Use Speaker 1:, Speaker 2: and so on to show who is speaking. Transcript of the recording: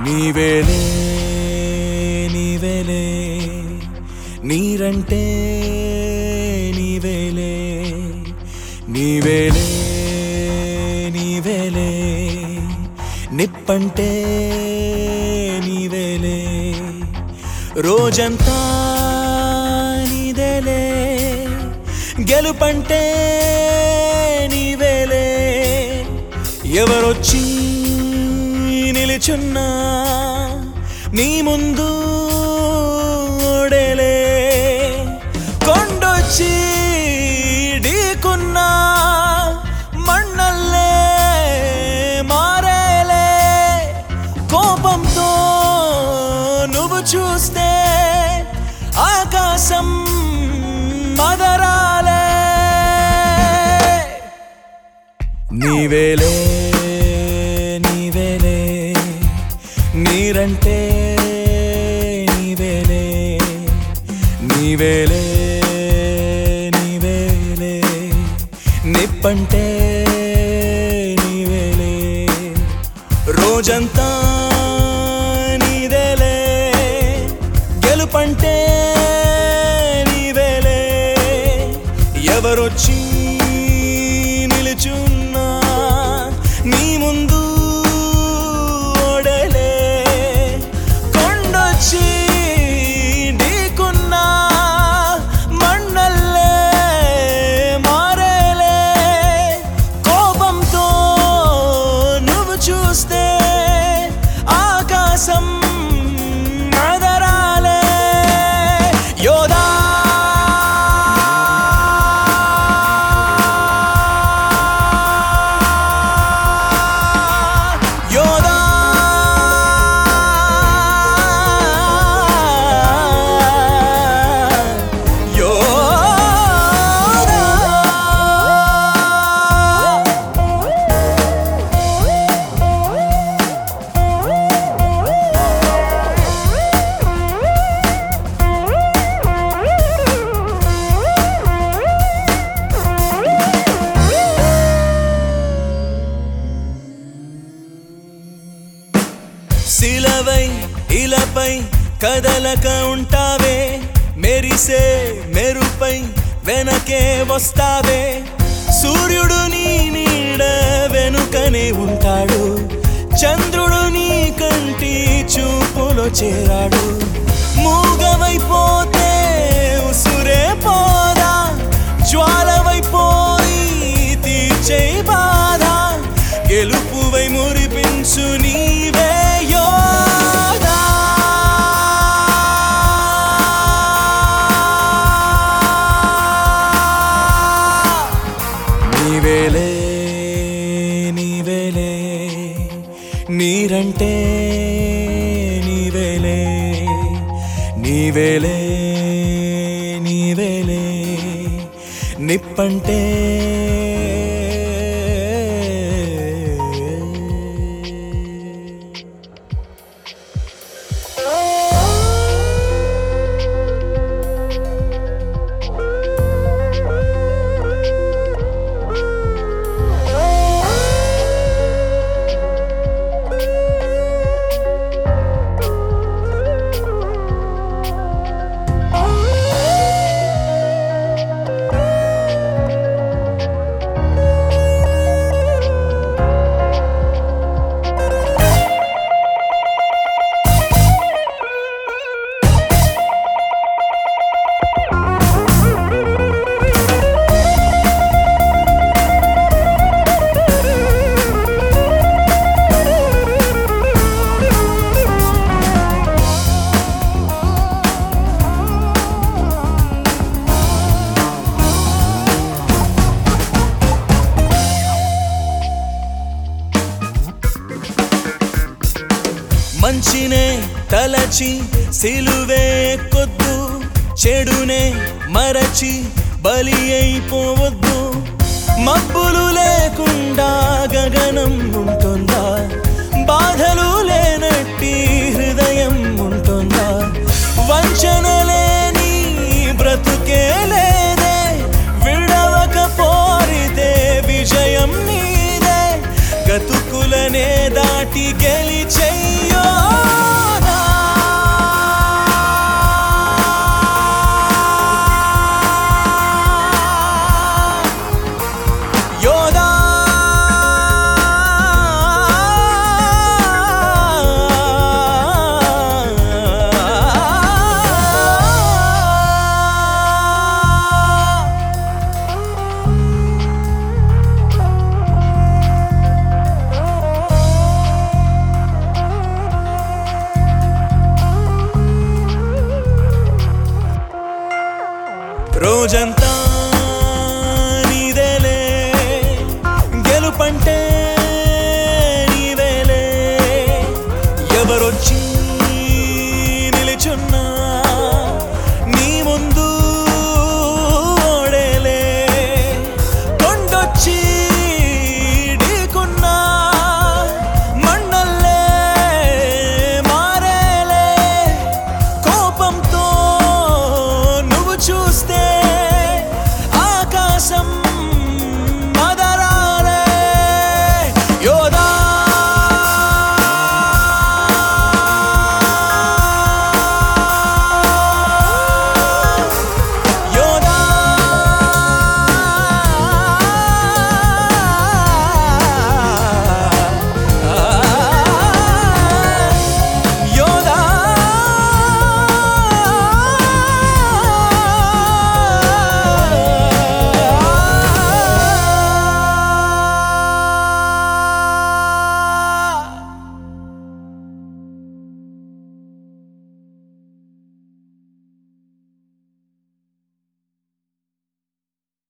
Speaker 1: నీవేలే నీవేలే నీరంటే నీవేలే నీవేలే నీవేలే నిప్పంటే నీవేలే రోజంతా నీదేలే గెలుపంటే నీవేలే ఎవరొచ్చి నిలుచున్నా నీ ముందు ఓడేలే కొండొచ్చి ఢీకున్నా మన్నల్లే మారేలే కోపంతో నువ్వు చూస్తే ఆకాశం మదరాలే నీవేలే నీవేలే నీరంటే నీవేలే నీవేలే నీవేలే నిప్పంటే నీవేలే రోజంతా నీదేలే గెలుపంటే నీవేలే ఎవరొచ్చి నిలుచున్నా నీ ముందు ఓడలే కొండొచ్చి ఢీకున్నా మన్నల్లే మారేలే కోపంతో నువ్వు చూస్తే ఆకాశం మదరాలే యోదా యోదా యోదా శిలవై ఇలపై కదలక ఉంటావే మెరిసే మెరుపై వెనకే వస్తావే సూర్యుడు నీ నీడ వెనుకనే ఉంటాడు చంద్రుడు నీ కంటి చూపులో చేరాడు మూగవైపోతే ఉసురే పోదా జ్వాలవైపోయి తీర్చే బాధ గెలుపువై మురిపించు నీవే యోధా నీవేలే నీవేలే నీరంటే నీవేలే నీవేలే నీవేలే నిప్పంటే మంచినే తలచి సిలువే కొద్దు చెడునే మరచి బలి అయిపోవద్దు మబ్బులు లేకుండా గగనం ఉంటుందా బాధలు లేనట్టి హృదయం ఉంటుందా వంచన లేని బ్రతుకే లేదే విడవక పోరితే విజయం నీదే గతుకులనే దాటి గెలిచెయ్యో కోసం